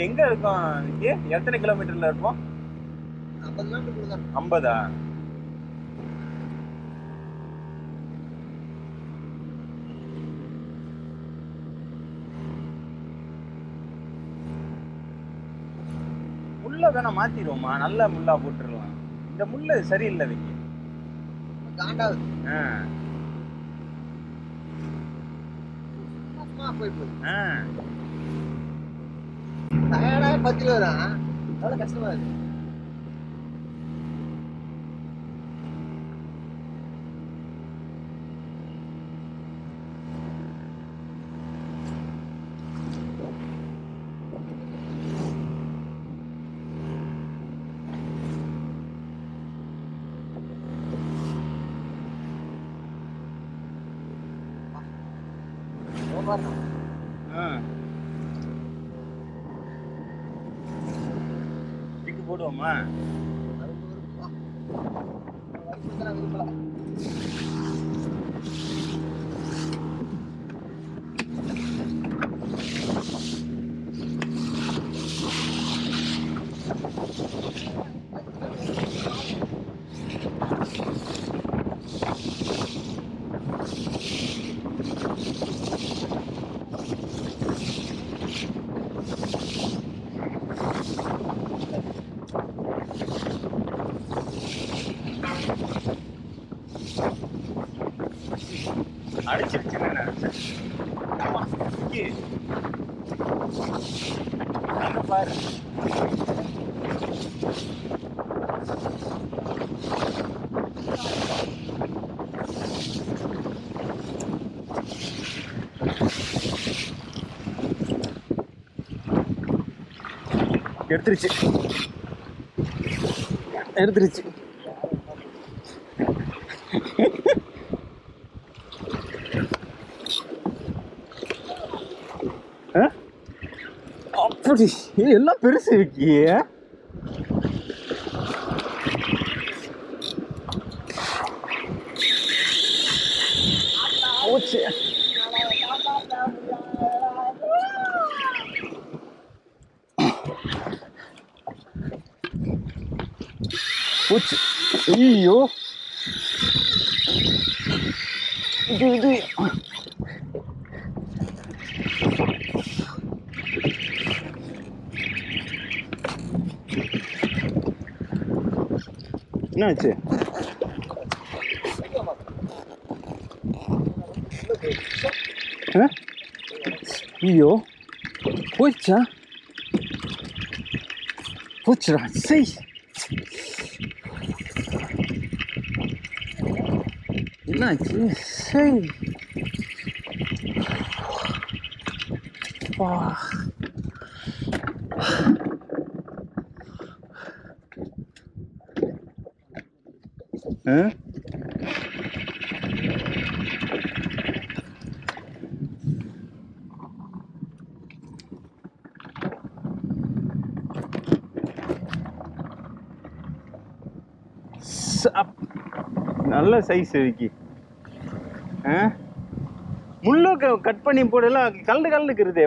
எங்க இருக்கோம் விக்கி எத்தனை கிலோமீட்டர்ல இருப்போம் ஐம்பது கிலோமீட்டர் தான் ஐம்பதா முள்ள வேணா மாத்திடுவோமா நல்ல முள்ளா போட்டுடலாம் இந்த முள்ளு சரியில்லை விக்கி காண்டாவது ஆ, சும்மா போய் போகுது ஆ. டயர்டாக பத்து கிலோ தான் அவ்வளோ கஷ்டமா இருக்கு ஓவர்தான். ஆ. டிக்கு போடுவோமா அறுபது ரூபா. வருஷத்துக்கு நான் விரும்பல. அடிச்சிருச்சுன்னு நினைச்சேன் ஆமா, விக்கி. அங்க பாரு எடுத்துருச்சு எடுத்துருச்சு ஆ? அப்படி ஏய், எல்லாம் பெருசு விக்கி போச்சு போச்சு ஐயோ இது இது என்னாச்சு ஆ? ஐயோ போச்சா போச்சுடா சை என்னாச்சு சை வா ஆ சப். நல்ல சைஸ் விக்கி ஆ முள்ளு க- கட் பண்ணி போடலாம் கல்லு கல்லுக்குறதே